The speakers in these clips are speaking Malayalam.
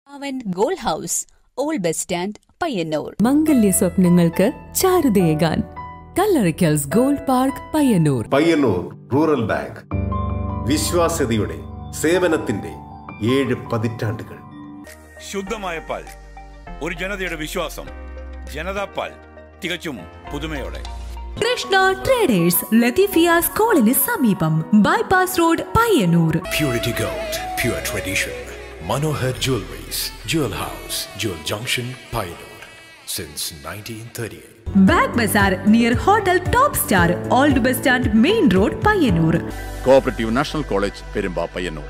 അവൻ gold house old bus stand Payyanur മംഗല്യ സ്വപ്നങ്ങൾക്ക് ചാരുതയേകാൻ കല്ലറിക്കൽസ് gold park Payyanur Payyanur rural bank വിശ്വാസ്യതയുടെ സേവനത്തിന്റെ ഏഴ് പതിറ്റാണ്ടുകൾ ശുദ്ധമായ പാൽ ഒരു ജനതയുടെ വിശ്വാസം ജനതാ പാൽ തികച്ചും പുതുമയോടെ കൃഷ്ണ ട്രേഡേഴ്സ് ലത്തീഫിയ സ്കൂളിന് സമീപം bypass road Payyanur Purity Gold, pure tradition. Manohar Jewelries, Jewel House, Jewel Junction, Pioneer. Since 1938. Bag bazaar near hotel top star old bus stand main road Payyanur cooperative national college Perumba Payyanur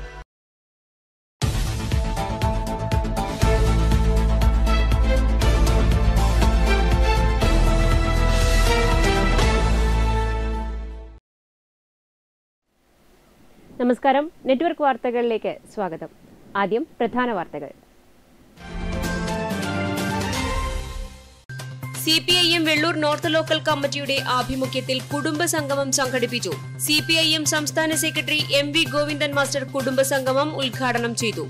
നമസ്കാരം നെറ്റ്വർക്ക് വാർത്തകളിലേക്ക് സ്വാഗതം ആദ്യം പ്രധാന വാർത്തകൾ C P I M Vellur north local കമ്മിറ്റിയുടെ ആഭിമുഖ്യത്തിൽ കുടുംബ സംഗമം സംഘടിപ്പിച്ചു സി പി ഐ എം സംസ്ഥാന secretary M V Govindan master കുടുംബ സംഗമം ഉദ്ഘാടനം ചെയ്തു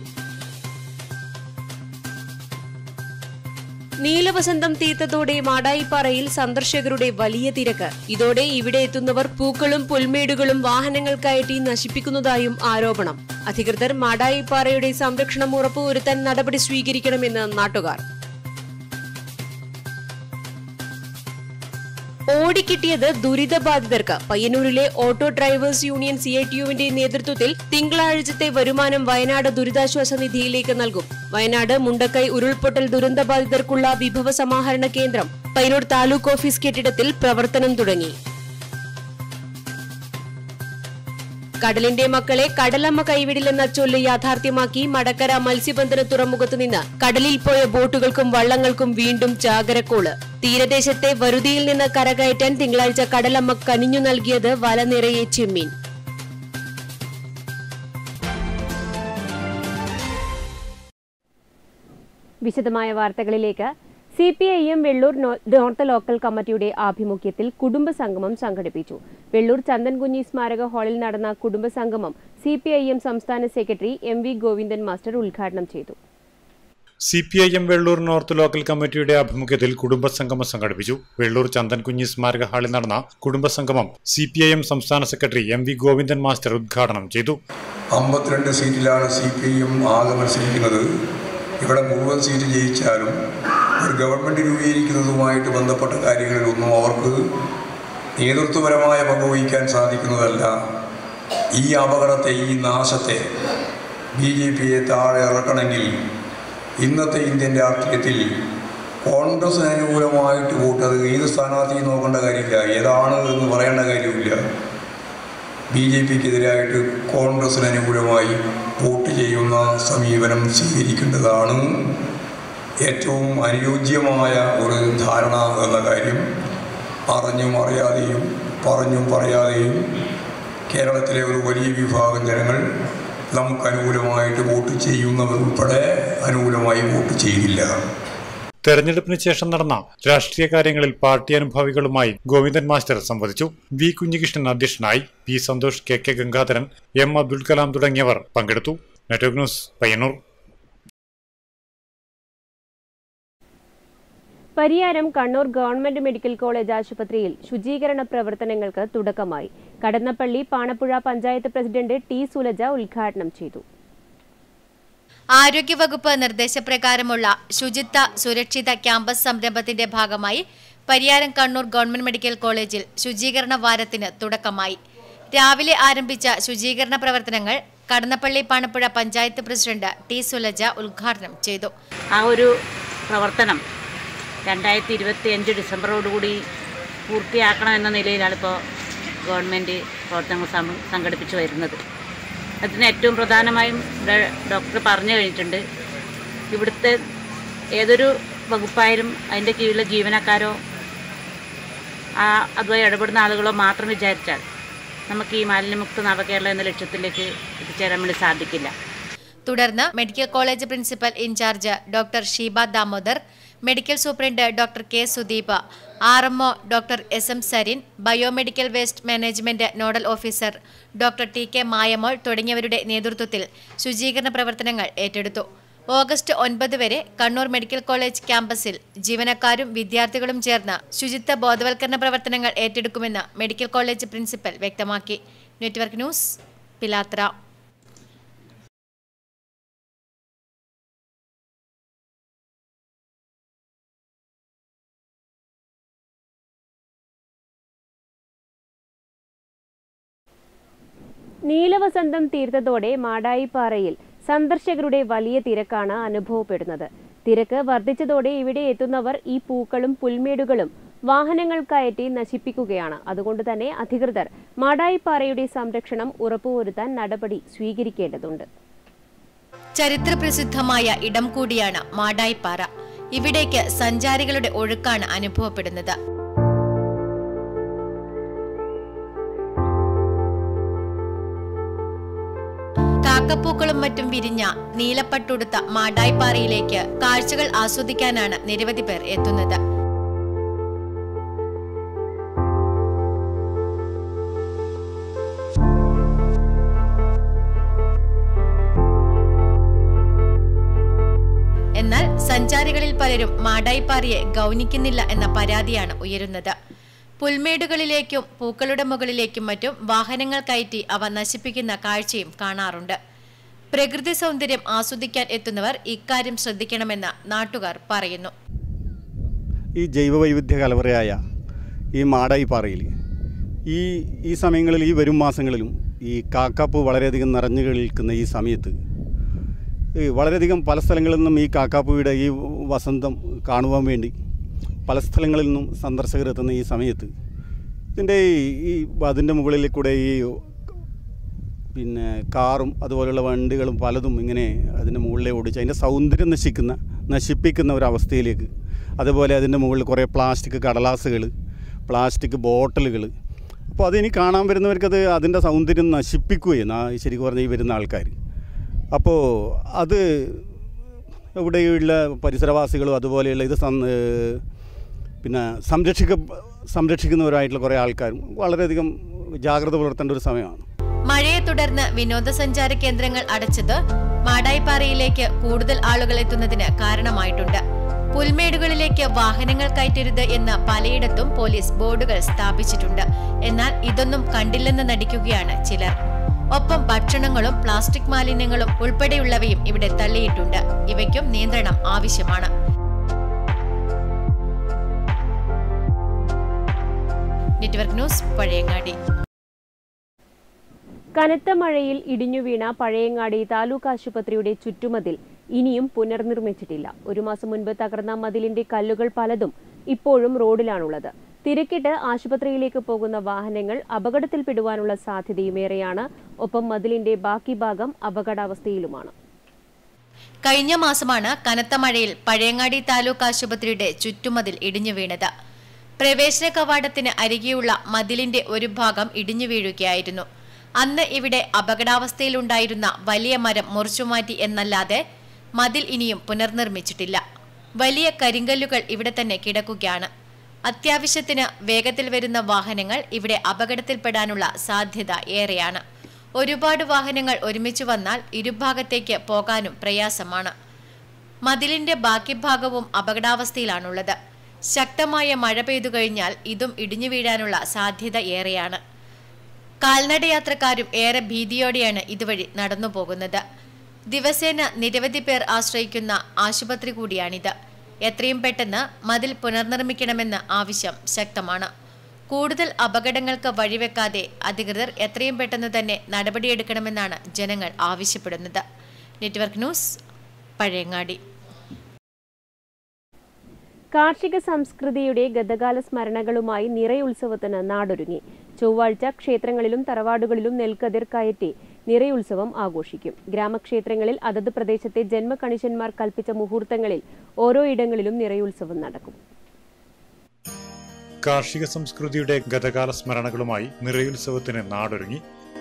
നീലവസന്തം തീർത്തതോടെ മാടായിപ്പാറയിൽ സന്ദർശകരുടെ വലിയ തിരക്ക് ഇതോടെ ഇവിടെ എത്തുന്നവർ പൂക്കളും പുൽമേടുകളും വാഹനങ്ങൾ കയറ്റി നശിപ്പിക്കുന്നതായും ആരോപണം അധികൃതർ മാടായിപ്പാറയുടെ സംരക്ഷണം ഉറപ്പുവരുത്താൻ നടപടി സ്വീകരിക്കണമെന്ന് നാട്ടുകാർ ഓടിക്കിട്ടിയത് ദുരിതബാധിതർക്ക് പയ്യന്നൂരിലെ auto drivers union C I T യുവിന്റെ നേതൃത്വത്തിൽ തിങ്കളാഴ്ചത്തെ വരുമാനം വയനാട് ദുരിതാശ്വാസ നിധിയിലേക്ക് നൽകും വയനാട് മുണ്ടക്കൈ ഉരുൾപൊട്ടൽ ദുരന്തബാധിതർക്കുള്ള വിഭവ സമാഹരണ കേന്ദ്രം പയ്യന്നൂർ താലൂക്ക് ഓഫീസ് കെട്ടിടത്തിൽ പ്രവർത്തനം തുടങ്ങി കടലിന്റെ മക്കളെ കടലമ്മ കൈവിടില്ലെന്ന ചൊല്ല് യാഥാർത്ഥ്യമാക്കി മടക്കര മത്സ്യബന്ധന തുറമുഖത്ത് നിന്ന് കടലിൽ പോയ ബോട്ടുകൾക്കും വള്ളങ്ങൾക്കും വീണ്ടും ജാഗരക്കോള് തീരദേശത്തെ വരുതിയിൽ നിന്ന് കരകയറ്റാൻ തിങ്കളാഴ്ച കടലമ്മ കനിഞ്ഞു നൽകിയത് വല നിറയെ ചെമ്മീൻ വിശദമായ വാർത്തകളിലേക്ക് C P I M Vellur നോ- നോർത്ത് ലോക്കൽ കമ്മിറ്റിയുടെ ആഭിമുഖ്യത്തിൽ കുടുംബ സംഗമം സംഘടിപ്പിച്ചു വെള്ളൂർ ചന്ദൻകുഞ്ഞി സ്മാരക ഹാളിൽ നടന്ന കുടുംബ സംഗമം സി പി ഐ എം സംസ്ഥാന secretary M V Govindan master ഉദ്ഘാടനം ചെയ്തു C P I M Vellur north local കമ്മിറ്റിയുടെ ആഭിമുഖ്യത്തിൽ കുടുംബസംഗമം സംഘടിപ്പിച്ചു വെള്ളൂർ ചന്ദൻകുഞ്ഞി സ്മാരക ഹാളിൽ നടന്ന കുടുംബസംഗമം സി പി ഐ എം സംസ്ഥാന secretary M V Govindan master ഉദ്ഘാടനം ചെയ്തു അമ്പത്തിരണ്ട് സീറ്റിലാണ് സി പി ഐ എം ആകെ മത്സരിക്കുന്നത് ഇവിടെ മുഴുവൻ സീറ്റ് ജയിച്ചാലും ഒരു ഗവൺമെൻറ് രൂപീകരിക്കുന്നതുമായിട്ട് ബന്ധപ്പെട്ട കാര്യങ്ങളിലൊന്നും അവർക്ക് നേതൃത്വപരമായ പങ്കുവഹിക്കാൻ സാധിക്കുന്നതല്ല ഈ അപകടത്തെ ഈ നാശത്തെ ബി ജെ പിയെ താഴെ ഇറക്കണമെങ്കിൽ ഇന്നത്തെ ഇന്ത്യൻ രാഷ്ട്രീയത്തിൽ കോൺഗ്രസിന് അനുകൂലമായിട്ട് വോട്ട് അത് ഏത് സ്ഥാനാർത്ഥിയും നോക്കേണ്ട കാര്യമില്ല ഏതാണ് എന്ന് പറയേണ്ട കാര്യമില്ല ബി ജെ പിക്കെതിരായിട്ട് കോൺഗ്രസിന് അനുകൂലമായി വോട്ട് ചെയ്യുന്ന സമീപനം സ്വീകരിക്കേണ്ടതാണ് ഏറ്റവും അനുയോജ്യമായ ഒരു ധാരണ എന്ന കാര്യം അറിഞ്ഞും അറിയാതെയും പറഞ്ഞും പറയാതെയും കേരളത്തിലെ ഒരു വലിയ വിഭാഗം ജനങ്ങൾ നമുക്ക് അനുകൂലമായിട്ട് വോട്ട് ചെയ്യുന്നവർ ഉൾപ്പെടെ അനുകൂലമായി വോട്ട് ചെയ്തില്ല തെരഞ്ഞെടുപ്പിന് ശേഷം നടന്ന രാഷ്ട്രീയ കാര്യങ്ങളിൽ പാർട്ടി അനുഭാവികളുമായി ഗോവിന്ദൻ മാസ്റ്റർ സംവദിച്ചു വി കുഞ്ഞികൃഷ്ണൻ അധ്യക്ഷനായി P Santhosh K K Gangadharan M Abdul Kalam തുടങ്ങിയവർ പങ്കെടുത്തു network news Payyanur Pariyaram Kannur government medical college ആശുപത്രിയിൽ ശുചീകരണ പ്രവർത്തനങ്ങൾക്ക് തുടക്കമായി കടന്നപ്പള്ളി പാണപ്പുഴ പഞ്ചായത്ത് പ്രസിഡന്റ് ടി സുലജ ഉദ്ഘാടനം ചെയ്തു ആരോഗ്യവകുപ്പ് നിർദ്ദേശപ്രകാരമുള്ള ശുചിത്വ സുരക്ഷിത ക്യാമ്പസ് സംരംഭത്തിന്റെ ഭാഗമായി പരിയാരം കണ്ണൂർ ഗവൺമെന്റ് മെഡിക്കൽ കോളേജിൽ ശുചീകരണ വാരത്തിന് തുടക്കമായി രാവിലെ ആരംഭിച്ച ശുചീകരണ പ്രവർത്തനങ്ങൾ കടന്നപ്പള്ളി പാണപ്പുഴ പഞ്ചായത്ത് പ്രസിഡന്റ് ടി സുലജ ഉദ്ഘാടനം ചെയ്തു ആ ഒരു പ്രവർത്തനം രണ്ടായിരത്തി ഇരുപത്തി അഞ്ച് ഡിസംബറോടുകൂടി പൂർത്തിയാക്കണം എന്ന നിലയിലാണ് ഇപ്പോൾ ഗവൺമെൻറ് പ്രവർത്തനങ്ങൾ സം- സംഘടിപ്പിച്ചു വരുന്നത് അതിന് ഏറ്റവും പ്രധാനമായും ഇവിടെ ഡോക്ടർ പറഞ്ഞു കഴിഞ്ഞിട്ടുണ്ട് ഇവിടുത്തെ ഏതൊരു വകുപ്പായാലും അതിൻ്റെ കീഴിലെ ജീവനക്കാരോ ആ അതുമായി ഇടപെടുന്ന ആളുകളോ മാത്രം വിചാരിച്ചാൽ നമുക്ക് ഈ മാലിന്യമുക്ത നവകേരളം എന്ന ലക്ഷ്യത്തിലേക്ക് എത്തിച്ചേരാൻ വേണ്ടി സാധിക്കില്ല തുടർന്ന് medical college principal in charge doctor Sheeba Damodar medical superintendent doctor K Sudeepa R M doctor S M Sarin biomedical waste management nodal officer doctor T K Mayamol തുടങ്ങിയവരുടെ നേതൃത്വത്തിൽ ശുചീകരണ പ്രവർത്തനങ്ങൾ ഏറ്റെടുത്തു ഓഗസ്റ്റ് ഒൻപത് വരെ കണ്ണൂർ മെഡിക്കൽ കോളേജ് ക്യാമ്പസിൽ ജീവനക്കാരും വിദ്യാർത്ഥികളും ചേർന്ന് ശുചിത്വ ബോധവൽക്കരണ പ്രവർത്തനങ്ങൾ ഏറ്റെടുക്കുമെന്ന് മെഡിക്കൽ കോളേജ് പ്രിൻസിപ്പൽ വ്യക്തമാക്കി നെറ്റ്വർക്ക് ന്യൂസ് പിലാത്ര നീലവസന്തം തീർത്തതോടെ മാടായിപ്പാറയിൽ സന്ദർശകരുടെ വലിയ തിരക്കാണ് അനുഭവപ്പെടുന്നത് തിരക്ക് വർദ്ധിച്ചതോടെ ഇവിടെ എത്തുന്നവർ ഈ പൂക്കളും പുൽമേടുകളും വാഹനങ്ങൾ കയറ്റി നശിപ്പിക്കുകയാണ് അതുകൊണ്ട് തന്നെ അധികൃതർ മാടായിപ്പാറയുടെ സംരക്ഷണം ഉറപ്പുവരുത്താൻ നടപടി സ്വീകരിക്കേണ്ടതുണ്ട് ചരിത്രപ്രസിദ്ധമായ ഇടം കൂടിയാണ് മാടായിപ്പാറ ഇവിടേക്ക് സഞ്ചാരികളുടെ ഒഴുക്കാണ് അനുഭവപ്പെടുന്നത് കാക്കപ്പൂക്കളും മറ്റും വിരിഞ്ഞ നീലപ്പട്ടുടുത്ത മാടായിപ്പാറയിലേക്ക് കാഴ്ചകൾ ആസ്വദിക്കാനാണ് നിരവധി പേർ എത്തുന്നത് എന്നാൽ സഞ്ചാരികളിൽ പലരും മാടായിപ്പാറയെ ഗൗനിക്കുന്നില്ല എന്ന പരാതിയാണ് ഉയരുന്നത് പുൽമേടുകളിലേക്കും പൂക്കളുടെ മുകളിലേക്കും മറ്റും വാഹനങ്ങൾ കയറ്റി അവ നശിപ്പിക്കുന്ന കാഴ്ചയും കാണാറുണ്ട് പ്രകൃതി സൗന്ദര്യം ആസ്വദിക്കാൻ എത്തുന്നവർ ഇക്കാര്യം ശ്രദ്ധിക്കണമെന്ന് നാട്ടുകാർ പറയുന്നു ഈ ജൈവവൈവിധ്യ കലവറയായ ഈ മാടായിപ്പാറയിൽ ഈ ഈ സമയങ്ങളിൽ ഈ വരും മാസങ്ങളിലും ഈ കാക്കാപ്പൂ വളരെയധികം നിറഞ്ഞു നിൽക്കുന്ന ഈ സമയത്ത് ഈ വളരെയധികം പല സ്ഥലങ്ങളിൽ നിന്നും ഈ കാക്കാപ്പൂയുടെ ഈ വസന്തം കാണുവാൻ വേണ്ടി പല സ്ഥലങ്ങളിൽ നിന്നും സന്ദർശകർ എത്തുന്ന ഈ സമയത്ത് ഇതിൻ്റെ ഈ- ഈ അതിൻ്റെ മുകളിൽ കൂടെ ഈ പിന്നെ കാറും അതുപോലെയുള്ള വണ്ടികളും പലതും ഇങ്ങനെ അതിൻ്റെ മുകളിലെ ഓടിച്ച് അതിൻ്റെ സൗന്ദര്യം നശിക്കുന്ന നശിപ്പിക്കുന്ന ഒരവസ്ഥയിലേക്ക് അതുപോലെ അതിൻ്റെ മുകളിൽ കുറേ പ്ലാസ്റ്റിക് കടലാസുകൾ പ്ലാസ്റ്റിക് ബോട്ടലുകൾ അപ്പോൾ അതിനി കാണാൻ വരുന്നവർക്കത് അതിൻ്റെ സൗന്ദര്യം നശിപ്പിക്കുകയും ആ ശരിക്കും പറഞ്ഞാൽ ഈ വരുന്ന ആൾക്കാർ അപ്പോൾ അത് ഇവിടെയുള്ള പരിസരവാസികളും അതുപോലെയുള്ള ഇത് സം- ഏഹ് പിന്നെ സംരക്ഷിക്ക സംരക്ഷിക്കുന്നവരായിട്ടുള്ള കുറേ ആൾക്കാരും വളരെയധികം ജാഗ്രത പുലർത്തേണ്ട ഒരു സമയമാണ് മഴയെ തുടർന്ന് വിനോദസഞ്ചാര കേന്ദ്രങ്ങൾ അടച്ചത് മാടായിപ്പാറയിലേക്ക് കൂടുതൽ ആളുകൾ എത്തുന്നതിന് കാരണമായിട്ടുണ്ട് പുൽമേടുകളിലേക്ക് വാഹനങ്ങൾ കയറ്റരുത് എന്ന് പലയിടത്തും പോലീസ് ബോർഡുകൾ സ്ഥാപിച്ചിട്ടുണ്ട് എന്നാൽ ഇതൊന്നും കണ്ടില്ലെന്ന് നടിക്കുകയാണ് ചിലർ ഒപ്പം ഭക്ഷണങ്ങളും പ്ലാസ്റ്റിക് മാലിന്യങ്ങളും ഉൾപ്പെടെയുള്ളവയും ഇവിടെ തള്ളിയിട്ടുണ്ട് ഇവയ്ക്കും നിയന്ത്രണം ആവശ്യമാണ് നെറ്റ്വർക്ക് ന്യൂസ് പഴയങ്ങാടി കനത്ത മഴയിൽ ഇടിഞ്ഞുവീണ പഴയങ്ങാടി താലൂക്ക് ആശുപത്രിയുടെ ചുറ്റുമതിൽ ഇനിയും പുനർനിർമ്മിച്ചിട്ടില്ല ഒരു മാസം മുൻപ് തകർന്ന മതിലിന്റെ കല്ലുകൾ പലതും ഇപ്പോഴും റോഡിലാണുള്ളത് തിരക്കിട്ട് ആശുപത്രിയിലേക്ക് പോകുന്ന വാഹനങ്ങൾ അപകടത്തിൽപ്പെടുവാനുള്ള സാധ്യതയുമേറെയാണ് ഒപ്പം മതിലിന്റെ ബാക്കി ഭാഗം അപകടാവസ്ഥയിലുമാണ് കഴിഞ്ഞ മാസമാണ് കനത്ത മഴയിൽ പഴയങ്ങാടി താലൂക്ക് ആശുപത്രിയുടെ ചുറ്റുമതിൽ ഇടിഞ്ഞു വീണത് പ്രവേശന കവാടത്തിന് അരികെയുള്ള മതിലിന്റെ ഒരു ഭാഗം ഇടിഞ്ഞു വീഴുകയായിരുന്നു അന്ന് ഇവിടെ അപകടാവസ്ഥയിലുണ്ടായിരുന്ന വലിയ മരം മുറിച്ചുമാറ്റി എന്നല്ലാതെ മതിൽ ഇനിയും പുനർനിർമ്മിച്ചിട്ടില്ല വലിയ കരിങ്കല്ലുകൾ ഇവിടെ തന്നെ കിടക്കുകയാണ് അത്യാവശ്യത്തിന് വേഗത്തിൽ വരുന്ന വാഹനങ്ങൾ ഇവിടെ അപകടത്തിൽപ്പെടാനുള്ള സാധ്യത ഏറെയാണ് ഒരുപാട് വാഹനങ്ങൾ ഒരുമിച്ച് വന്നാൽ ഇരുഭാഗത്തേക്ക് പോകാനും പ്രയാസമാണ് മതിലിന്റെ ബാക്കി ഭാഗവും അപകടാവസ്ഥയിലാണുള്ളത് ശക്തമായ മഴ പെയ്തു കഴിഞ്ഞാൽ ഇതും ഇടിഞ്ഞു വീഴാനുള്ള സാധ്യത ഏറെയാണ് കാൽനടയാത്രക്കാരും ഏറെ ഭീതിയോടെയാണ് ഇതുവഴി നടന്നു പോകുന്നത് ദിവസേന നിരവധി പേർ ആശ്രയിക്കുന്ന ആശുപത്രി കൂടിയാണിത് എത്രയും പെട്ടെന്ന് മതിൽ പുനർനിർമ്മിക്കണമെന്ന ആവശ്യം ശക്തമാണ് കൂടുതൽ അപകടങ്ങൾക്ക് വഴിവെക്കാതെ അധികൃതർ എത്രയും പെട്ടെന്ന് തന്നെ നടപടിയെടുക്കണമെന്നാണ് ജനങ്ങൾ ആവശ്യപ്പെടുന്നത് നെറ്റ്വർക്ക് ന്യൂസ് പഴയങ്ങാടി കാർഷിക സംസ്കൃതിയുടെ ഗതകാല സ്മരണകളുമായി നിറയുത്സവത്തിന് നാടൊരുങ്ങി ചൊവ്വാഴ്ച ക്ഷേത്രങ്ങളിലും തറവാടുകളിലും നെൽക്കതിർ കയറ്റി നിറയുത്സവം ആഘോഷിക്കും ഗ്രാമക്ഷേത്രങ്ങളിൽ അതത് പ്രദേശത്തെ ജന്മകണിശന്മാർ കൽപ്പിച്ച മുഹൂർത്തങ്ങളിൽ ഓരോ ഇടങ്ങളിലും നിറയുത്സവം നടക്കും കാർഷിക സംസ്കൃതിയുടെ ഗതകാല സ്മരണകളുമായി നിറയുത്സവത്തിന് നാടൊരുങ്ങി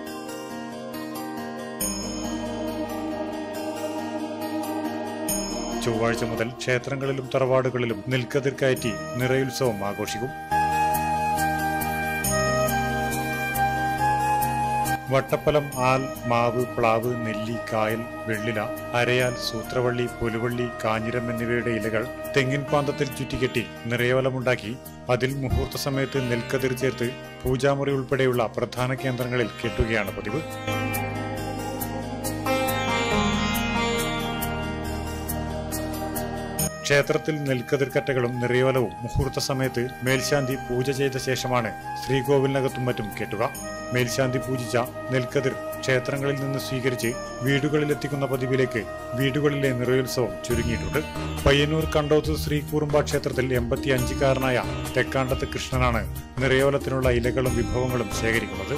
ചൊവ്വാഴ്ച മുതൽ ക്ഷേത്രങ്ങളിലും തറവാടുകളിലും നെൽക്കതിർ കയറ്റി നിറയുത്സവം ആഘോഷിക്കും വട്ടപ്പലം ആൽ മാവ് പ്ലാവ് നെല്ലി കായൽ വെള്ളില അരയാൽ സൂത്രവള്ളി പുലുവള്ളി കാഞ്ഞിരം എന്നിവയുടെ ഇലകൾ തെങ്ങിൻ പാന്തത്തിൽ ചുറ്റിക്കെട്ടി നിറയോലമുണ്ടാക്കി അതിൽ മുഹൂർത്ത സമയത്ത് നെൽക്കതിർ ചേർത്ത് പൂജാമുറി ഉൾപ്പെടെയുള്ള പ്രധാന കേന്ദ്രങ്ങളിൽ കെട്ടുകയാണ് പതിവ് ക്ഷേത്രത്തിൽ നെൽക്കതിർക്കറ്റകളും നിറയോലവും മുഹൂർത്ത സമയത്ത് മേൽശാന്തി പൂജ ചെയ്ത ശേഷമാണ് ശ്രീകോവിലിനകത്തും മറ്റും കെട്ടുക മേൽശാന്തി പൂജിച്ച നെൽക്കതിർ ക്ഷേത്രങ്ങളിൽ നിന്ന് സ്വീകരിച്ച് വീടുകളിലെത്തിക്കുന്ന പതിവിലേക്ക് വീടുകളിലെ നിറയോത്സവം ചുരുങ്ങിയിട്ടുണ്ട് പയ്യന്നൂർ കണ്ടോത്ത് ശ്രീ കൂറുമ്പ ക്ഷേത്രത്തിൽ എൺപത്തി അഞ്ചുകാരനായ തെക്കാണ്ടത്ത് കൃഷ്ണനാണ് നിറയോലത്തിനുള്ള ഇലകളും വിഭവങ്ങളും ശേഖരിക്കുന്നത്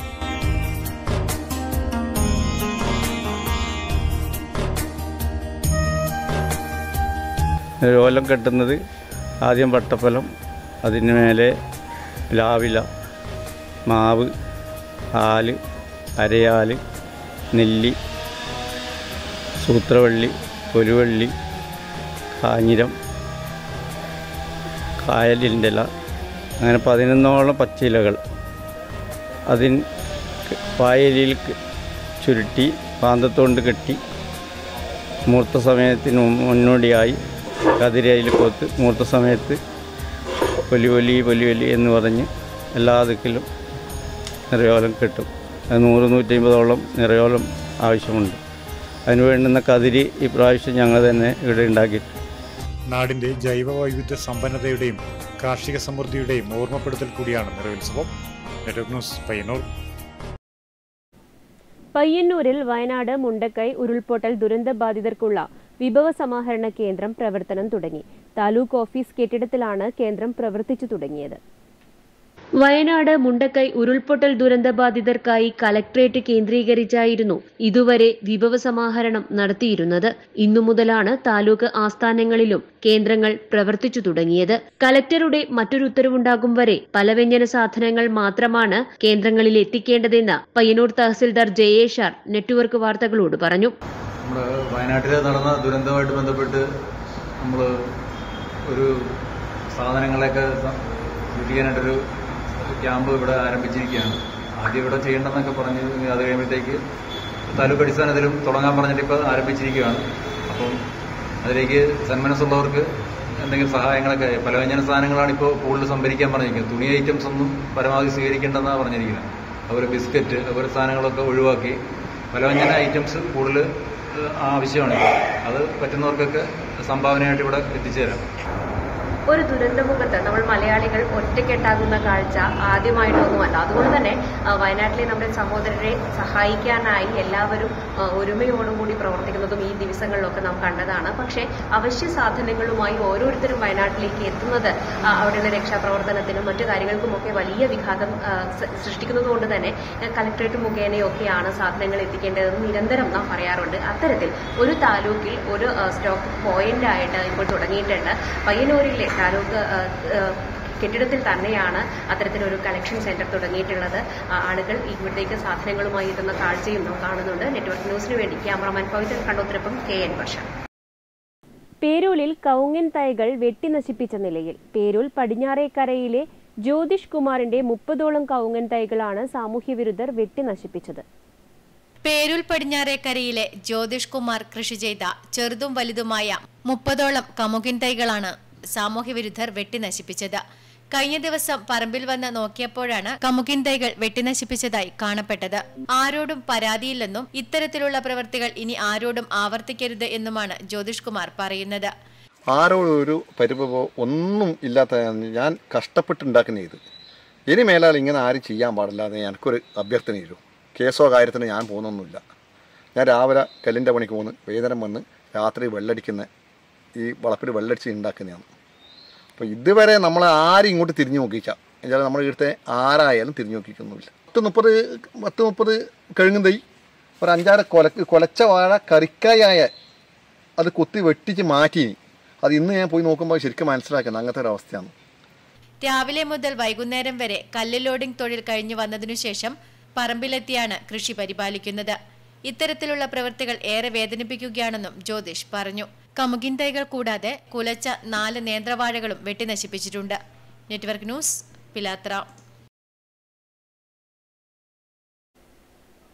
ഓലം കെട്ടുന്നത് ആദ്യം വട്ടപ്പലം അതിന് മേലെ ലാവില മാവ് ആല് അരയാല് നെല്ലി സൂത്രവള്ളി പൊലുവള്ളി കാഞ്ഞിരം കായലിൻ്റെ ഇല അങ്ങനെ പതിനൊന്നോളം പച്ചിലകൾ അതിന് പായലിൽ ചുരുട്ടി പാന്തത്തോണ്ട് കെട്ടി മുഹൂർത്ത സമയത്തിന് മുന്നോടിയായി കതിരയിൽ കൊത്ത് മുഹൂർത്ത സമയത്ത് പൊലിവലി പൊലിവലി എന്ന് പറഞ്ഞ് എല്ലാ ദിക്കിലും നിറയോലം കിട്ടും അത് നൂറ് നൂറ്റമ്പതോളം നിറയോലം ആവശ്യമുണ്ട് അതിന് വേണ്ടുന്ന കതിരി ഇപ്രാവശ്യം ഞങ്ങൾ തന്നെ ഇവിടെ ഉണ്ടാക്കിയിട്ട് നാടിന്റെ ജൈവ വൈവിധ്യ സമ്പന്നതയുടെയും കാർഷിക സമൃദ്ധിയുടെയും ഓർമ്മപ്പെടുത്തൽ കൂടിയാണ് നിറയോത്സവം നെറ്റ്വർക്ക് ന്യൂസ് പയ്യന്നൂർ പയ്യന്നൂരിൽ വയനാട് മുണ്ടക്കൈ ഉരുൾപൊട്ടൽ ദുരന്തബാധിതർക്കുള്ള വിഭവ സമാഹരണ കേന്ദ്രം പ്രവർത്തനം തുടങ്ങി താലൂക്ക് ഓഫീസ് കെട്ടിടത്തിലാണ് കേന്ദ്രം പ്രവർത്തിച്ചു തുടങ്ങിയത് വയനാട് മുണ്ടക്കൈ ഉരുൾപൊട്ടൽ ദുരന്തബാധിതർക്കായി കലക്ട്രേറ്റ് കേന്ദ്രീകരിച്ചായിരുന്നു ഇതുവരെ വിഭവ സമാഹരണം നടത്തിയിരുന്നത് ഇന്നു മുതലാണ് താലൂക്ക് ആസ്ഥാനങ്ങളിലും കേന്ദ്രങ്ങൾ പ്രവർത്തിച്ചു തുടങ്ങിയത് കലക്ടറുടെ മറ്റൊരു ഉത്തരവുണ്ടാകും വരെ പലവ്യഞ്ജന സാധനങ്ങൾ മാത്രമാണ് കേന്ദ്രങ്ങളിൽ എത്തിക്കേണ്ടതെന്ന് പയ്യന്നൂർ തഹസിൽദാർ ജയേഷാർ നെറ്റ്വർക്ക് വാർത്തകളോട് പറഞ്ഞു നമ്മുടെ വയനാട്ടിൽ നടന്ന ദുരന്തവുമായിട്ട് ബന്ധപ്പെട്ട് നമ്മൾ ഒരു സാധനങ്ങളെയൊക്കെ സ- സൂക്ഷിക്കാനായിട്ടൊരു ക്യാമ്പ് ഇവിടെ ആരംഭിച്ചിരിക്കുകയാണ് ആദ്യം ഇവിടെ ചെയ്യേണ്ടെന്നൊക്കെ പറഞ്ഞ് അത് കഴിയുമ്പോഴത്തേക്ക് താലൂക്ക് അടിസ്ഥാനത്തിലും തുടങ്ങാൻ പറഞ്ഞിട്ട് ഇപ്പോൾ ആരംഭിച്ചിരിക്കുകയാണ് അപ്പം അതിലേക്ക് സന്മനസ്സുള്ളവർക്ക് എന്തെങ്കിലും സഹായങ്ങളൊക്കെ പലവ്യഞ്ജന സാധനങ്ങളാണ് ഇപ്പോൾ കൂടുതൽ സംഭരിക്കാൻ പറഞ്ഞിരിക്കുന്നത് തുണി ഐറ്റംസ് ഒന്നും പരമാവധി സ്വീകരിക്കേണ്ടെന്നാണ് പറഞ്ഞിരിക്കുന്നത് അതുപോലെ ബിസ്ക്കറ്റ് അതുപോലെ സാധനങ്ങളൊക്കെ ഒഴിവാക്കി പലവ്യഞ്ജന ഐറ്റംസ് കൂടുതൽ ഏഹ്, ആവശ്യമാണ് ഇപ്പോൾ അത് പറ്റുന്നവർക്കൊക്കെ സംഭാവനയായിട്ട് ഇവിടെ എത്തിച്ചേരാം ഒരു ദുരന്തമുഖത്ത് നമ്മൾ മലയാളികൾ ഒറ്റക്കെട്ടാകുന്ന കാഴ്ച ആദ്യമായിട്ടൊന്നുമല്ല അതുകൊണ്ട് തന്നെ ആ, വയനാട്ടിലെ നമ്മുടെ സഹോദരരെ സഹായിക്കാനായി എല്ലാവരും ആ, ഒരുമയോടുകൂടി പ്രവർത്തിക്കുന്നതും ഈ ദിവസങ്ങളിലൊക്കെ നാം കണ്ടതാണ് പക്ഷേ അവശ്യ സാധനങ്ങളുമായി ഓരോരുത്തരും വയനാട്ടിലേക്ക് എത്തുന്നത് ആ, അവിടെയുള്ള രക്ഷാപ്രവർത്തനത്തിനും മറ്റു കാര്യങ്ങൾക്കുമൊക്കെ വലിയ വിഘാതം ആ, സ- സൃഷ്ടിക്കുന്നതുകൊണ്ട് തന്നെ ആ, കലക്ട്രേറ്റ് മുഖേനയൊക്കെയാണ് സാധനങ്ങൾ എത്തിക്കേണ്ടതെന്ന് നിരന്തരം നാം പറയാറുണ്ട് അത്തരത്തിൽ ഒരു താലൂക്കിൽ ഒരു ആ, സ്റ്റോക്ക് പോയിന്റ് ആയിട്ട് ഇപ്പോൾ തുടങ്ങിയിട്ടുണ്ട് പയ്യന്നൂരിലെ താലൂക്ക് ആ, ആ, കെട്ടിടത്തിൽ തന്നെയാണ് അത്തരത്തിലൊരു കളക്ഷൻ സെന്റർ തുടങ്ങിയിട്ടുള്ളത് ആ, ആളുകൾ ഇവിടത്തേക്ക് സാധനങ്ങളുമായി എത്തുന്ന കാഴ്ചയും നാം കാണുന്നുണ്ട് നെറ്റ്വർക്ക് ന്യൂസിന് വേണ്ടി ക്യാമറമാൻ പവിത്രൻ കണ്ടോത്തിനൊപ്പം കെ എൻ വർഷ പേരൂലിൽ കൗങ്ങൻ തൈകൾ വെട്ടിനശിപ്പിച്ച നിലയിൽ പേരൂൽ പടിഞ്ഞാറേക്കരയിലെ ജ്യോതിഷ് കുമാറിന്റെ മുപ്പതോളം കൗങ്ങൻ തൈകളാണ് സാമൂഹ്യവിരുദ്ധർ വെട്ടിനശിപ്പിച്ചത് പേരൂൽ പടിഞ്ഞാറേക്കരയിലെ ജ്യോതിഷ് കുമാർ കൃഷി ചെയ്ത ചെറുതും വലുതുമായ മുപ്പതോളം കമുകിൻ തൈകളാണ് സാമൂഹ്യവിരുദ്ധർ വെട്ടിനശിപ്പിച്ചത് കഴിഞ്ഞ ദിവസം പറമ്പിൽ വന്ന് നോക്കിയപ്പോഴാണ് കമുകിൻ തൈകൾ വെട്ടിനശിപ്പിച്ചതായി കാണപ്പെട്ടത് ആരോടും പരാതിയില്ലെന്നും ഇത്തരത്തിലുള്ള പ്രവൃത്തികൾ ഇനി ആരോടും ആവർത്തിക്കരുത് എന്നുമാണ് ജ്യോതിഷ് കുമാർ പറയുന്നത് ആരോടും ഒരു പരിഭവോ ഒന്നും ഇല്ലാത്ത ഞാൻ കഷ്ടപ്പെട്ടുണ്ടാക്കുന്ന ഇത് ഇനി മേലാൽ ഇങ്ങനെ ആരും ചെയ്യാൻ പാടില്ല എന്ന് എനിക്കൊരു അഭ്യർത്ഥനയുള്ളൂ കേസോ കാര്യത്തിന് ഞാൻ പോകുന്നൊന്നുമില്ല ഞാൻ രാവിലെ കല്ലിൻ്റെ പണിക്ക് പോകുന്നു വൈകുന്നേരം വന്ന് രാത്രി വെള്ളടിക്കുന്ന ഈ വളപ്പിൽ വെള്ളടിച്ച് ഉണ്ടാക്കുന്നതാണ് അപ്പോൾ ഇതുവരെ നമ്മൾ ആരും ഇങ്ങോട്ട് തിരിഞ്ഞു നോക്കിക്കാം എന്നുവെച്ചാൽ നമ്മുടെ ഇവിടുത്തെ ആരായാലും തിരിഞ്ഞു നോക്കിക്കൊന്നുമില്ല പത്ത് മുപ്പത് പത്ത് മുപ്പത് കഴുകും തൈ ഒരു അഞ്ചാറ് കൊല കൊലച്ച വാഴ കറിക്കായായ അത് കുത്തി വെട്ടിച്ച് മാറ്റി അത് ഇന്ന് ഞാൻ പോയി നോക്കുമ്പോൾ ശരിക്കും മനസ്സിലാക്കുന്നത് അങ്ങനത്തെ ഒരു അവസ്ഥയാണ് രാവിലെ മുതൽ വൈകുന്നേരം വരെ കല്ല് ലോഡിംഗ് തൊഴിൽ കഴിഞ്ഞു വന്നതിനു ശേഷം പറമ്പിലെത്തിയാണ് കൃഷി പരിപാലിക്കുന്നത് ഇത്തരത്തിലുള്ള പ്രവൃത്തികൾ ഏറെ വേദനിപ്പിക്കുകയാണെന്നും ജ്യോതിഷ് പറഞ്ഞു കമുകിൻ തൈകൾ കൂടാതെ കുലച്ച നാല് നേന്ത്രവാഴകളും വെട്ടിനശിപ്പിച്ചിട്ടുണ്ട് നെറ്റ്വർക്ക് ന്യൂസ് പിലാത്ര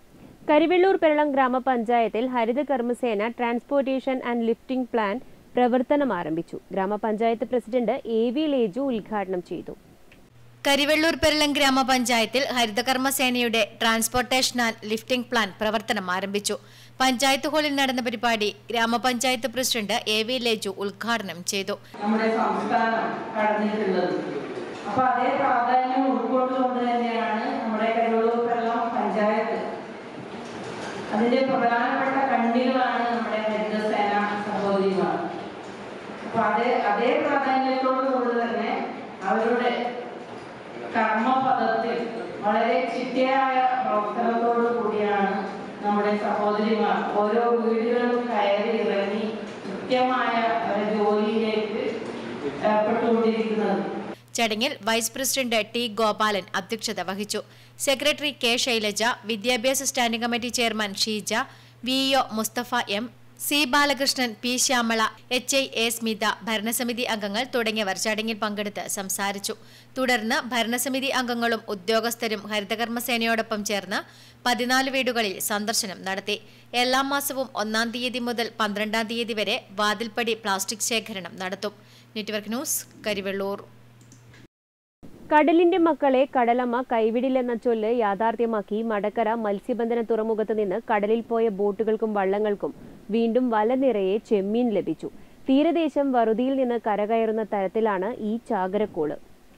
കരിവെള്ളൂർ പെരളം ഗ്രാമപഞ്ചായത്തിൽ Haritha Karmasena transportation and lifting plan പ്രവർത്തനം ആരംഭിച്ചു ഗ്രാമപഞ്ചായത്ത് പ്രസിഡന്റ് എ വി ലേജു ഉദ്ഘാടനം ചെയ്തു കരിവെള്ളൂർ പെരളം ഗ്രാമപഞ്ചായത്തിൽ ഹരിതകർമ്മസേനയുടെ ട്രാൻസ്പോർട്ടേഷൻ ആൻഡ് ലിഫ്റ്റിംഗ് പ്ലാൻ പ്രവർത്തനം ആരംഭിച്ചു പഞ്ചായത്ത് ഹാളിൽ നടന്ന പരിപാടി ഗ്രാമപഞ്ചായത്ത് പ്രസിഡന്റ് എ വി ലേജു ഉദ്ഘാടനം ചെയ്തു നമ്മുടെ സംസ്ഥാനം കടന്നിട്ടുള്ളത് അപ്പൊ അതേ പ്രാധാന്യം ഉൾക്കൊണ്ടുകൊണ്ട് തന്നെയാണ് നമ്മുടെ കരുവള്ളൂർ വെള്ളം പഞ്ചായത്ത് അതിന്റെ പ്രധാനപ്പെട്ട കണ്ണികളാണ് നമ്മുടെ ഹരിതസേന സഹോദരിമാർ അപ്പൊ അതേ അതേ പ്രാധാന്യത്തോടു കൂടി തന്നെ അവരുടെ കർമ്മപദത്തിൽ വളരെ ചിട്ടയായ പ്രവർത്തനത്തോടു കൂടിയാണ് നമ്മുടെ സഹോദരിമാർ ഓരോ വീടുകളും കയറി ഇറങ്ങി കൃത്യമായ അവരുടെ ജോലിയിലേക്ക് ഏർപ്പെട്ടുകൊണ്ടിരിക്കുന്നത് ചടങ്ങിൽ വൈസ് പ്രസിഡന്റ് ടി ഗോപാലൻ അധ്യക്ഷത വഹിച്ചു സെക്രട്ടറി കെ ശൈലജ വിദ്യാഭ്യാസ standing committee chairman Sheeja V O Musthafa M C Balakrishnan P Shyamala H I A Smitha ഭരണസമിതി അംഗങ്ങൾ തുടങ്ങിയവർ ചടങ്ങിൽ പങ്കെടുത്ത് സംസാരിച്ചു തുടർന്ന് ഭരണസമിതി അംഗങ്ങളും ഉദ്യോഗസ്ഥരും ഹരിതകർമ്മസേനയോടൊപ്പം ചേർന്ന് പതിനാല് വീടുകളിൽ സന്ദർശനം നടത്തി എല്ലാ മാസവും ഒന്നാം തീയതി മുതൽ പന്ത്രണ്ടാം തീയതി വരെ വാതിൽപ്പടി പ്ലാസ്റ്റിക് ശേഖരണം നടത്തും നെറ്റ്വർക്ക് ന്യൂസ് കരിവെള്ളൂർ കടലിന്റെ മക്കളെ കടലമ്മ കൈവിടില്ലെന്ന ചൊല്ല് യാഥാർത്ഥ്യമാക്കി മടക്കര മത്സ്യബന്ധന തുറമുഖത്ത് നിന്ന് കടലിൽ പോയ ബോട്ടുകൾക്കും വള്ളങ്ങൾക്കും വീണ്ടും വല നിറയെ ചെമ്മീൻ ലഭിച്ചു തീരദേശം വറുതിയിൽ നിന്ന് കരകയറുന്ന തരത്തിലാണ് ഈ ചാകരക്കോള്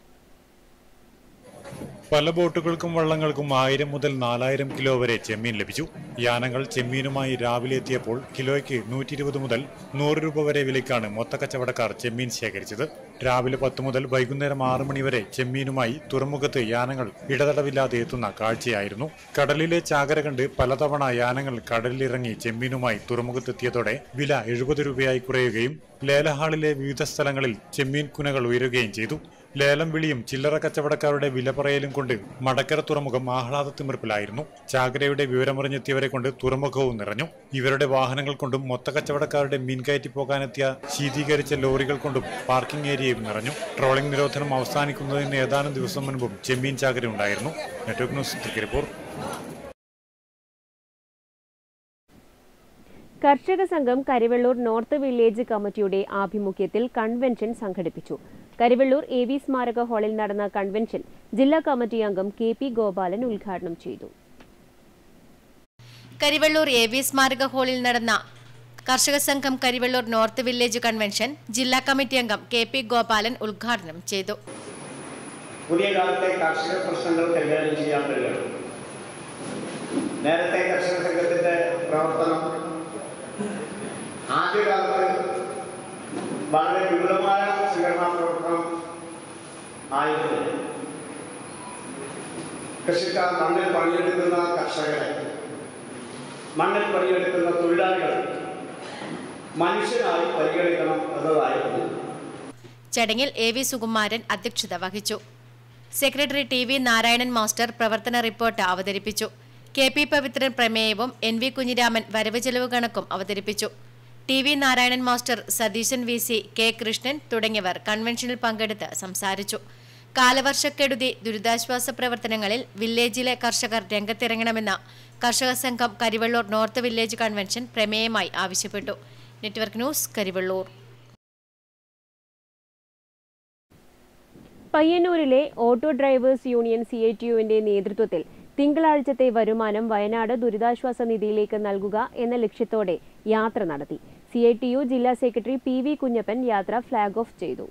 പല ബോട്ടുകൾക്കും വള്ളങ്ങൾക്കും ആയിരം മുതൽ നാലായിരം കിലോ വരെ ചെമ്മീൻ ലഭിച്ചു യാനങ്ങൾ ചെമ്മീനുമായി രാവിലെ എത്തിയപ്പോൾ കിലോയ്ക്ക് നൂറ്റി ഇരുപത് മുതൽ നൂറ് രൂപ വരെ വിലയ്ക്കാണ് മൊത്തക്കച്ചവടക്കാർ ചെമ്മീൻ ശേഖരിച്ചത് രാവിലെ പത്ത് മുതൽ വൈകുന്നേരം ആറ് മണി വരെ ചെമ്മീനുമായി തുറമുഖത്ത് യാനങ്ങൾ ഇടതടവില്ലാതെ എത്തുന്ന കാഴ്ചയായിരുന്നു കടലിലെ ചാകര കണ്ട് പലതവണ യാനങ്ങൾ കടലിലിറങ്ങി ചെമ്മീനുമായി തുറമുഖത്തെത്തിയതോടെ വില എഴുപത് രൂപയായി കുറയുകയും ലേലഹാളിലെ വിവിധ സ്ഥലങ്ങളിൽ ചെമ്മീൻ കുനകൾ ഉയരുകയും ചെയ്തു ലേലം വിളിയും ചില്ലറ കച്ചവടക്കാരുടെ വില പറയലും കൊണ്ട് മടക്കര തുറമുഖം ആഹ്ലാദ തിമിർപ്പിലായിരുന്നു ചാകരയുടെ വിവരമറിഞ്ഞെത്തിയവരെ കൊണ്ട് തുറമുഖവും നിറഞ്ഞു ഇവരുടെ വാഹനങ്ങൾ കൊണ്ടും മൊത്ത കച്ചവടക്കാരുടെ മീൻ കയറ്റി പോകാനെത്തിയ ശീതീകരിച്ച ലോറികൾ കൊണ്ടും പാർക്കിംഗ് ഏരിയയും നിറഞ്ഞു ട്രോളിംഗ് നിരോധനം അവസാനിക്കുന്നതിന് ഏതാനും ദിവസം മുൻപും ചെമ്മീൻ ചാകര ഉണ്ടായിരുന്നു നെറ്റ്വർക്ക് ന്യൂസ് തൃക്കരിപ്പൂർ കർഷക സംഘം കരിവെള്ളൂർ നോർത്ത് വില്ലേജ് കമ്മിറ്റിയുടെ ആഭിമുഖ്യത്തിൽ കൺവെൻഷൻ സംഘടിപ്പിച്ചു കരിവെള്ളൂർ എ വി സ്മാരക ഹാളിൽ നടന്ന കൺവെൻഷൻ ജില്ലാ കമ്മിറ്റി അംഗം കെ പി ഗോപാലൻ ഉദ്ഘാടനം ചെയ്തു കരിവെള്ളൂർ എ വി സ്മാരക ഹാളിൽ നടന്ന കർഷക സംഘം കരിവെള്ളൂർ നോർത്ത് വില്ലേജ് കൺവെൻഷൻ ജില്ലാ കമ്മിറ്റി അംഗം കെ പി ഗോപാലൻ ഉദ്ഘാടനം ചെയ്തു പുതിയ കാലത്തെ കാർഷിക പ്രശ്നങ്ങൾ കൈകാര്യം ചെയ്യാൻ കഴിയണം നേരത്തെ കർഷക സംഘത്തിന്റെ പ്രവർത്തനം ആദ്യകാലത്ത് വളരെ വിപുലമായ സംഘടനാ പ്രവർത്തനം ആയിരുന്നു കൃഷിക്കാർ മണ്ണിൽ പണിയെടുക്കുന്ന കർഷകരെ മണ്ണിൽ പണിയെടുക്കുന്ന തൊഴിലാളികൾ മനുഷ്യനായി പരിഗണിക്കണം എന്നതായിരുന്നു ചടങ്ങിൽ എ വി സുകുമാരൻ അധ്യക്ഷത വഹിച്ചു secretary T V Narayanan master പ്രവർത്തന റിപ്പോർട്ട് അവതരിപ്പിച്ചു കെ പി പവിത്രൻ പ്രമേയവും എൻ വി കുഞ്ഞിരാമൻ വരവ് ചെലവ് കണക്കും അവതരിപ്പിച്ചു T V Narayanan master Satheesan V C K Krishnan തുടങ്ങിയവർ കൺവെൻഷനിൽ പങ്കെടുത്ത് സംസാരിച്ചു കാലവർഷക്കെടുതി ദുരിതാശ്വാസ പ്രവർത്തനങ്ങളിൽ വില്ലേജിലെ കർഷകർ രംഗത്തിറങ്ങണമെന്ന കർഷക സംഘം കരിവെള്ളൂർ നോർത്ത് വില്ലേജ് കൺവെൻഷൻ പ്രമേയമായി ആവശ്യപ്പെട്ടു നെറ്റ്വർക്ക് ന്യൂസ് കരിവെള്ളൂർ പയ്യന്നൂരിലെ auto drivers union C I T യുവിന്റെ നേതൃത്വത്തിൽ തിങ്കളാഴ്ചത്തെ വരുമാനം വയനാട് ദുരിതാശ്വാസ നിധിയിലേക്ക് നൽകുക എന്ന ലക്ഷ്യത്തോടെ യാത്ര നടത്തി സി ഐ ടി യു ജില്ലാ സെക്രട്ടറി പി വി കുഞ്ഞപ്പൻ യാത്ര ഫ്ളാഗ് ഓഫ് ചെയ്തു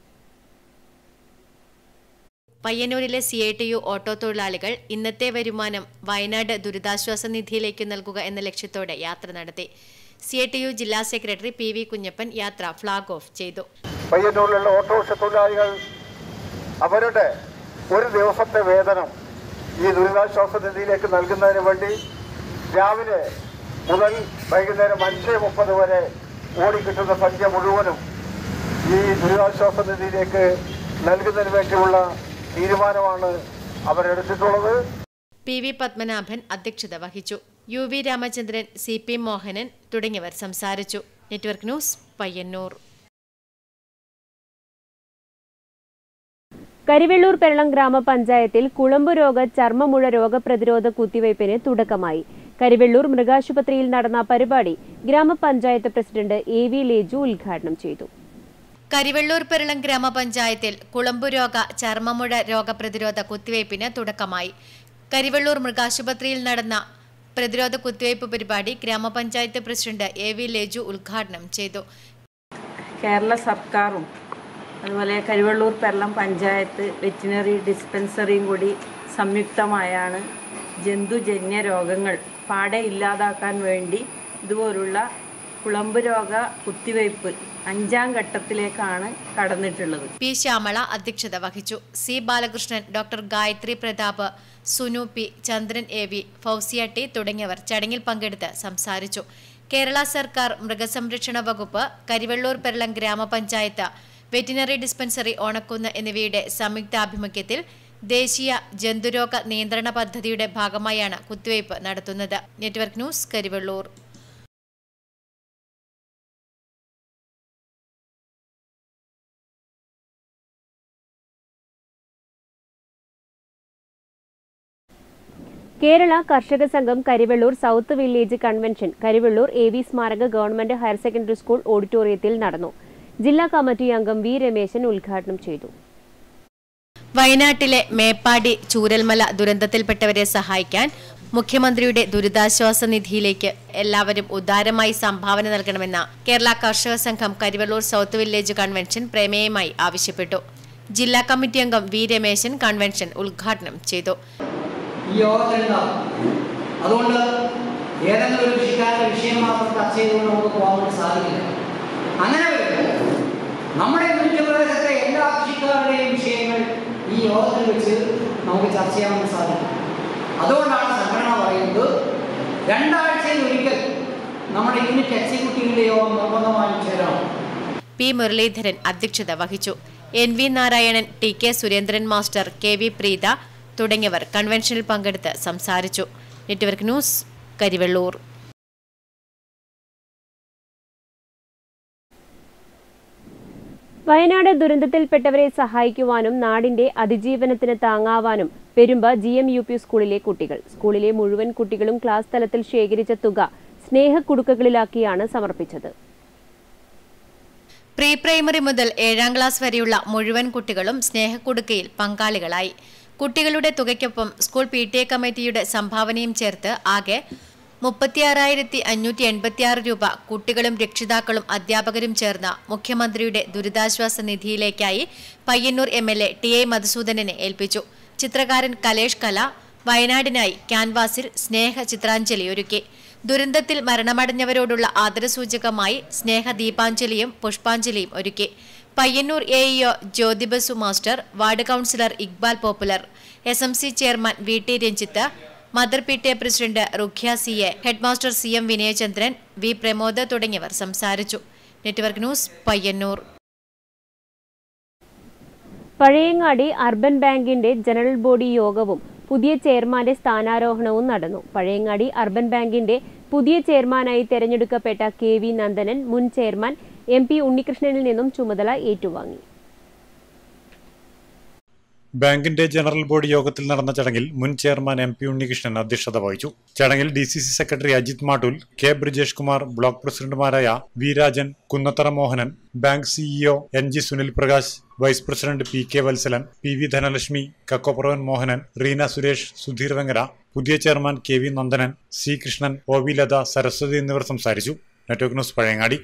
പയ്യന്നൂരിലെ C I T U auto തൊഴിലാളികൾ ഇന്നത്തെ വരുമാനം വയനാട് ദുരിതാശ്വാസ നിധിയിലേക്ക് നൽകുക എന്ന ലക്ഷ്യത്തോടെ യാത്ര നടത്തി സി ഐ ടി യു ജില്ലാ സെക്രട്ടറി പി വി കുഞ്ഞപ്പൻ യാത്ര ഫ്ളാഗ് ഓഫ് ചെയ്തു പയ്യന്നൂരിലുള്ള ഓട്ടോറിക്ഷ തൊഴിലാളികൾ അവരുടെ ഒരു ദിവസത്തെ വേതനം ഈ ദുരിതാശ്വാസ നിധിയിലേക്ക് നൽകുന്നതിന് വേണ്ടി രാവിലെ മുതൽ വൈകുന്നേരം അഞ്ച് മുപ്പത് വരെ ഓടിക്കിട്ടുന്ന സംഖ്യ മുഴുവനും ഈ ദുരിതാശ്വാസ നിധിയിലേക്ക് നൽകുന്നതിന് വേണ്ടിയുള്ള തീരുമാനമാണ് അവരെടുത്തിട്ടുള്ളത് പി വി പത്മനാഭൻ അധ്യക്ഷത വഹിച്ചു U V Ramachandran C P Mohanan തുടങ്ങിയവർ സംസാരിച്ചു നെറ്റ്വർക്ക് ന്യൂസ് പയ്യന്നൂർ കരിവെള്ളൂർ പെരളം ഗ്രാമപഞ്ചായത്തിൽ കുളമ്പ് രോഗ ചർമ്മമുഴ രോഗപ്രതിരോധ കുത്തിവയ്പ്പിന് തുടക്കമായി കരിവെള്ളൂർ മൃഗാശുപത്രിയിൽ നടന്ന പരിപാടി ഗ്രാമപഞ്ചായത്ത് പ്രസിഡന്റ് എ വി ലേജു ഉദ്ഘാടനം ചെയ്തു കരിവെള്ളൂർ പെരളം ഗ്രാമപഞ്ചായത്തിൽ കുളമ്പു രോഗ ചർമ്മമുഴ രോഗപ്രതിരോധ കുത്തിവയ്പ്പിന് തുടക്കമായി കരിവെള്ളൂർ മൃഗാശുപത്രിയിൽ നടന്ന പ്രതിരോധ കുത്തിവയ്പ് പരിപാടി ഗ്രാമപഞ്ചായത്ത് പ്രസിഡന്റ് എ വി ലേജു ഉദ്ഘാടനം ചെയ്തു കേരള സർക്കാരും അതുപോലെ കരിവള്ളൂർ പെരളം പഞ്ചായത്ത് വെറ്റിനറി ഡിസ്പെൻസറിയും കൂടി സംയുക്തമായാണ് ജന്തുജന്യ രോഗങ്ങൾ പാടെ ഇല്ലാതാക്കാൻ വേണ്ടി ഇതുപോലുള്ള കുളമ്പ് രോഗ കുത്തിവയ്പ് അഞ്ചാം ഘട്ടത്തിലേക്കാണ് കടന്നിട്ടുള്ളത് പി ശ്യാമള അധ്യക്ഷത വഹിച്ചു C Balakrishnan doctor Gayathri Prathap Sunu P Chandran A V Fousiya T തുടങ്ങിയവർ ചടങ്ങിൽ പങ്കെടുത്ത് സംസാരിച്ചു കേരള സർക്കാർ മൃഗസംരക്ഷണ വകുപ്പ് കരിവെള്ളൂർ പെരളം ഗ്രാമപഞ്ചായത്ത് വെറ്റിനറി ഡിസ്പെൻസറി ഓണക്കുന്ന് എന്നിവയുടെ സംയുക്താഭിമുഖ്യത്തിൽ ദേശീയ ജന്തുരോഗ നിയന്ത്രണ പദ്ധതിയുടെ ഭാഗമായാണ് കുത്തിവയ്പ് നടത്തുന്നത് നെറ്റ്വർക്ക് ന്യൂസ് കരിവെള്ളൂർ കേരള കർഷക സംഘം Karivellur south village convention Karivellur A V സ്മാരക ഗവൺമെന്റ് ഹയർ സെക്കൻഡറി സ്കൂൾ ഓഡിറ്റോറിയത്തിൽ നടന്നു ജില്ലാ കമ്മിറ്റി അംഗം വി രമേശൻ ഉദ്ഘാടനം ചെയ്തു വയനാട്ടിലെ മേപ്പാടി ചൂരൽമല ദുരന്തത്തിൽപ്പെട്ടവരെ സഹായിക്കാൻ മുഖ്യമന്ത്രിയുടെ ദുരിതാശ്വാസ നിധിയിലേക്ക് എല്ലാവരും ഉദാരമായി സംഭാവന നൽകണമെന്ന കേരള കർഷക സംഘം കരിവള്ളൂർ സൗത്ത് വില്ലേജ് കൺവെൻഷൻ പ്രമേയമായി ആവശ്യപ്പെട്ടു ജില്ലാ കമ്മിറ്റി അംഗം വി രമേശൻ കൺവെൻഷൻ ഉദ്ഘാടനം ചെയ്തു ഈ യോഗത്തിലുണ്ടാവും അതുകൊണ്ട് ഏതെങ്കിലും ഒരു കൃഷിക്കാരുടെ വിഷയം മാത്രം ചർച്ച ചെയ്തുകൊണ്ട് നമുക്ക് പോകാൻ വേണ്ടി സാധിക്കില്ല അങ്ങനെ വരുമ്പോൾ നമ്മുടെ മുന്നിൽ പ്രദേശത്തെ എല്ലാ കൃഷിക്കാരുടെയും വിഷയങ്ങൾ ഈ യോഗത്തിൽ വെച്ച് നമുക്ക് ചർച്ച ചെയ്യാൻ വേണ്ടി സാധിക്കും അതുകൊണ്ടാണ് സംഘടന പറയുന്നത് രണ്ടാഴ്ചയിൽ ഒരിക്കൽ നമ്മുടെ യൂണിറ്റ് എക്സിക്യൂട്ടീവിന്റെ യോഗം നിർബന്ധമായും ചേരണം പി മുരളീധരൻ അധ്യക്ഷത വഹിച്ചു N V Narayanan T K Surendran master K V Preetha തുടങ്ങിയവർ കൺവെൻഷനിൽ പങ്കെടുത്ത് സംസാരിച്ചു നെറ്റ്വർക്ക് ന്യൂസ് കരിവെള്ളൂർ വയനാട് ദുരന്തത്തിൽപ്പെട്ടവരെ സഹായിക്കുവാനും നാടിന്റെ അതിജീവനത്തിന് താങ്ങാവാനും Perumba G M U P സ്കൂളിലെ കുട്ടികൾ സ്കൂളിലെ മുഴുവൻ കുട്ടികളും ക്ലാസ് തലത്തിൽ ശേഖരിച്ച തുക സ്നേഹക്കുടുക്കകളിലാക്കിയാണ് സമർപ്പിച്ചത് പ്രീ പ്രൈമറി മുതൽ ഏഴാം ക്ലാസ് വരെയുള്ള മുഴുവൻ കുട്ടികളും സ്നേഹക്കുടുക്കയിൽ പങ്കാളികളായി കുട്ടികളുടെ തുകയ്ക്കൊപ്പം school P T A committee സംഭാവനയും ചേർത്ത് ആകെ മുപ്പത്തിയാറായിരത്തി അഞ്ഞൂറ്റി എൺപത്തിയാറ് രൂപ കുട്ടികളും രക്ഷിതാക്കളും അധ്യാപകരും ചേർന്ന മുഖ്യമന്ത്രിയുടെ ദുരിതാശ്വാസ നിധിയിലേക്കായി Payyanur M L A T A മധുസൂദനനെ ഏൽപ്പിച്ചു ചിത്രകാരൻ കലേഷ് കല വയനാടിനായി ക്യാൻവാസിൽ സ്നേഹ ചിത്രാഞ്ജലി ഒരുക്കി ദുരന്തത്തിൽ മരണമടഞ്ഞവരോടുള്ള ആദരസൂചകമായി സ്നേഹ ദീപാഞ്ജലിയും പുഷ്പാഞ്ജലിയും ഒരുക്കി Payyanur A E O Jyothibasu master ward councillor Iqbal popular S M C chairman V T Ranjith mother P T A president Rukhiya C A headmaster C M Vinayachandran V Pramod തുടങ്ങിയവർ സംസാരിച്ചു network news Payyanur Pazhayangadi urban ബാങ്കിന്റെ ജനറൽ ബോഡി യോഗവും പുതിയ ചെയർമാന്റെ സ്ഥാനാരോഹണവും നടന്നു പഴയങ്ങാടി അർബൻ ബാങ്കിന്റെ പുതിയ ചെയർമാനായി തെരഞ്ഞെടുക്കപ്പെട്ട കെ വി നന്ദനൻ മുൻ ചെയർമാൻ എം പി ഉണ്ണികൃഷ്ണനിൽ നിന്നും ചുമതല ഏറ്റുവാങ്ങി ബാങ്കിന്റെ ജനറൽ ബോഡി യോഗത്തിൽ നടന്ന ചടങ്ങിൽ മുൻ ചെയർമാൻ എം പി ഉണ്ണികൃഷ്ണൻ അധ്യക്ഷത വഹിച്ചു ചടങ്ങിൽ D C C secretary Ajith Mattool K Brijesh Kumar block പ്രസിഡന്റുമാരായ V Rajan Kunnathara Mohanan bank C E O N G Sunil Prakash vice president P K Valsalan P V Dhanalakshmi Kakkopuravan Mohanan Reena Suresh Sudheer Vengara പുതിയ chairman K V Nandanan C Krishnan O V Latha Saraswathi എന്നിവർ സംസാരിച്ചു network news Pazhayangadi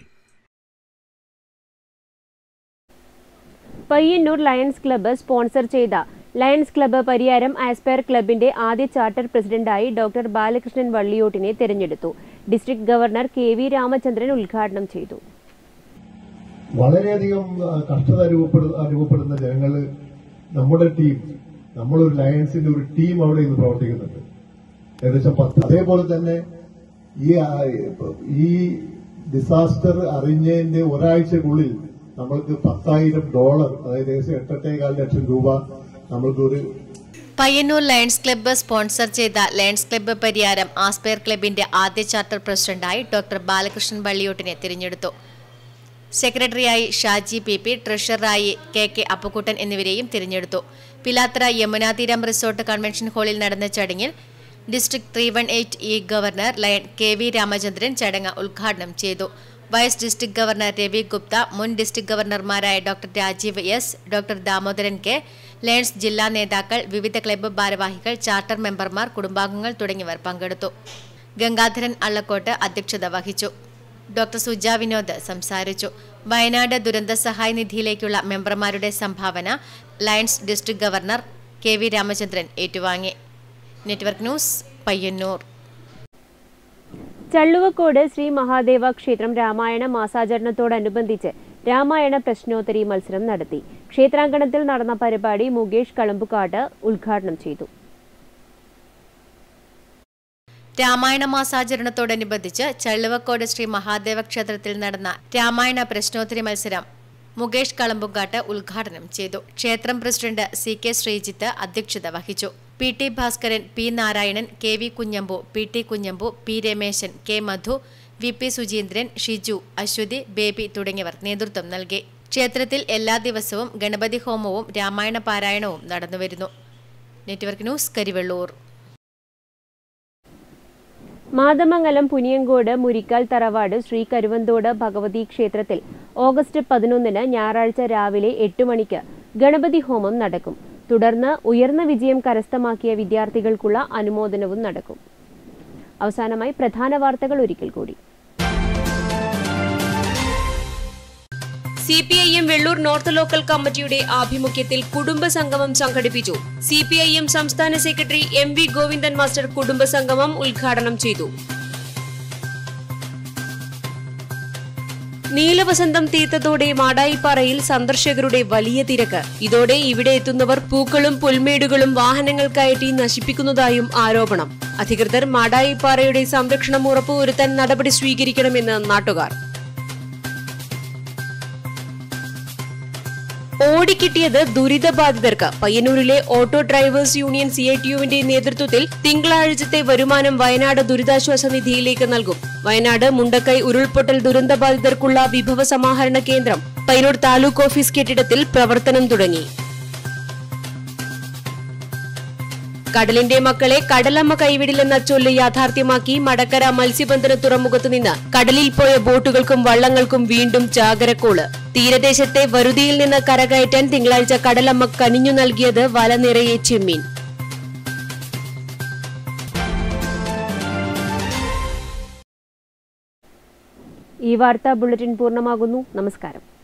Payyanur lions club sponsor ചെയ്ത ലയൺസ് ക്ലബ്ബ് പരിയാരം ആസ്പയർ ക്ലബിന്റെ ആദ്യ ചാർട്ടർ പ്രസിഡന്റായി ഡോക്ടർ ബാലകൃഷ്ണൻ വള്ളിയോട്ടിനെ തെരഞ്ഞെടുത്തു district governor K V Ramachandran ഉദ്ഘാടനം ചെയ്തു വളരെയധികം ആ, കഷ്ടത അനുഭവപ്പെടുന്ന അനുഭവപ്പെടുന്ന ജനങ്ങൾ നമ്മുടെ ടീം നമ്മളൊരു ലയൺസിന്റെ ഒരു ടീം അവിടെ ഇന്ന് പ്രവർത്തിക്കുന്നുണ്ട് ഏകദേശം പത്ത് അതേപോലെ തന്നെ ഈ ആ, ഈ ഡിസാസ്റ്റർ അറിഞ്ഞതിന്റെ ഒരാഴ്ചക്കുള്ളിൽ നമ്മൾക്ക് പത്തായിരം ഡോളർ അതായത് ഏകദേശം എട്ടെട്ടേകാൽ ലക്ഷം രൂപ നമ്മൾക്കൊരു പയ്യന്നൂർ ലയൺസ് ക്ലബ്ബ് സ്പോൺസർ ചെയ്ത ലയൺസ് ക്ലബ്ബ് പരിയാരം ആസ്പയർ ക്ലബിന്റെ ആദ്യ ചാർട്ടർ പ്രസിഡന്റായി ഡോക്ടർ ബാലകൃഷ്ണൻ വള്ളിയോട്ടിനെ തിരഞ്ഞെടുത്തു സെക്രട്ടറിയായി ഷാജി പി പി ട്രഷററായി കെ കെ അപ്പുക്കുട്ടൻ എന്നിവരെയും തിരഞ്ഞെടുത്തു പിലാത്ര യമുനാതീരം റിസോർട്ട് കൺവെൻഷൻ ഹാളിൽ നടന്ന ചടങ്ങിൽ district three one eight E governor lion K V Ramachandran ചടങ്ങ് ഉദ്ഘാടനം ചെയ്തു vice district governor Ravi Gupta മുൻ ഡിസ്ട്രിക്ട് ഗവർണർമാരായ doctor Rajeev S doctor Damodaran K lions ജില്ലാ നേതാക്കൾ വിവിധ ക്ലബ്ബ് ഭാരവാഹികൾ ചാർട്ടർ മെമ്പർമാർ കുടുംബാംഗങ്ങൾ തുടങ്ങിയവർ പങ്കെടുത്തു ഗംഗാധരൻ അള്ളക്കോട്ട് അധ്യക്ഷത വഹിച്ചു ഡോക്ടർ സുജ വിനോദ് സംസാരിച്ചു വയനാട് ദുരന്ത സഹായ നിധിയിലേക്കുള്ള മെമ്പർമാരുടെ സംഭാവന lions district governor K V Ramachandran ഏറ്റുവാങ്ങി നെറ്റ്വർക്ക് ന്യൂസ് പയ്യന്നൂർ ചള്ളുവക്കോട് ശ്രീ മഹാദേവ ക്ഷേത്രം രാമായണ മാസാചരണത്തോടനുബന്ധിച്ച് രാമായണ പ്രശ്നോത്തരി മത്സരം നടത്തി ക്ഷേത്രാങ്കണത്തിൽ നടന്ന പരിപാടി മുകേഷ് കളമ്പുകാട്ട് ഉദ്ഘാടനം ചെയ്തു രാമായണ മാസാചരണത്തോടനുബന്ധിച്ച് ചള്ളുവക്കോട് ശ്രീ മഹാദേവ ക്ഷേത്രത്തിൽ നടന്ന രാമായണ പ്രശ്നോത്തരി മത്സരം മുകേഷ് കളമ്പുകാട്ട് ഉദ്ഘാടനം ചെയ്തു ക്ഷേത്രം പ്രസിഡന്റ് സി കെ ശ്രീജിത്ത് അധ്യക്ഷത വഹിച്ചു P T Bhaskaran P Narayanan K V Kunhambu P T Kunhambu P Rameshan K Madhu V P Sucheendran Shiju Aswathy Baby തുടങ്ങിയവർ നേതൃത്വം നൽകി ക്ഷേത്രത്തിൽ എല്ലാ ദിവസവും ഗണപതി ഹോമവും രാമായണ പാരായണവും നടന്നുവരുന്നു നെറ്റ്വർക്ക് ന്യൂസ് കരിവെള്ളൂർ മാതമംഗലം പുനിയങ്കോട് മുരിക്കാൽ തറവാട് ശ്രീ കരുവന്തോട് ഭഗവതി ക്ഷേത്രത്തിൽ ഓഗസ്റ്റ് പതിനൊന്നിന് ഞായറാഴ്ച രാവിലെ എട്ട് മണിക്ക് ഗണപതി ഹോമം നടക്കും തുടർന്ന് ഉയർന്ന വിജയം കരസ്ഥമാക്കിയ വിദ്യാർത്ഥികൾക്കുള്ള അനുമോദനവും നടക്കും അവസാനമായി പ്രധാന വാർത്തകൾ ഒരിക്കൽ കൂടി C P I M Vellur north local കമ്മിറ്റിയുടെ ആഭിമുഖ്യത്തിൽ കുടുംബ സംഗമം സംഘടിപ്പിച്ചു സി പി ഐ എം സംസ്ഥാന secretary M V Govindan master കുടുംബ സംഗമം ഉദ്ഘാടനം ചെയ്തു നീലവസന്തം തീർത്തതോടെ മാടായിപ്പാറയിൽ സന്ദർശകരുടെ വലിയ തിരക്ക് ഇതോടെ ഇവിടെ എത്തുന്നവർ പൂക്കളും പുൽമേടുകളും വാഹനങ്ങൾ കയറ്റി നശിപ്പിക്കുന്നതായും ആരോപണം അധികൃതർ മാടായിപ്പാറയുടെ സംരക്ഷണം ഉറപ്പുവരുത്താൻ നടപടി സ്വീകരിക്കണമെന്ന് നാട്ടുകാർ ഓടിക്കിട്ടിയത് ദുരിതബാധിതർക്ക് പയ്യന്നൂരിലെ auto drivers union C I T യുവിന്റെ നേതൃത്വത്തിൽ തിങ്കളാഴ്ചത്തെ വരുമാനം വയനാട് ദുരിതാശ്വാസ നിധിയിലേക്ക് നൽകും വയനാട് മുണ്ടക്കൈ ഉരുൾപൊട്ടൽ ദുരന്തബാധിതർക്കുള്ള വിഭവ സമാഹരണ കേന്ദ്രം പയ്യന്നൂർ താലൂക്ക് ഓഫീസ് കെട്ടിടത്തിൽ പ്രവർത്തനം തുടങ്ങി കടലിന്റെ മക്കളെ കടലമ്മ കൈവിടില്ലെന്ന ചൊല്ല് യാഥാർത്ഥ്യമാക്കി മടക്കര മത്സ്യബന്ധന തുറമുഖത്ത് നിന്ന് കടലിൽ പോയ ബോട്ടുകൾക്കും വള്ളങ്ങൾക്കും വീണ്ടും ജാഗരക്കോള് തീരദേശത്തെ വരുതിയിൽ നിന്ന് കരകയറ്റാൻ തിങ്കളാഴ്ച കടലമ്മ കനിഞ്ഞു നൽകിയത് വല നിറയെ ചെമ്മീൻ ഈ വാർത്താ ബുള്ളറ്റിൻ പൂർണ്ണമാകുന്നു നമസ്കാരം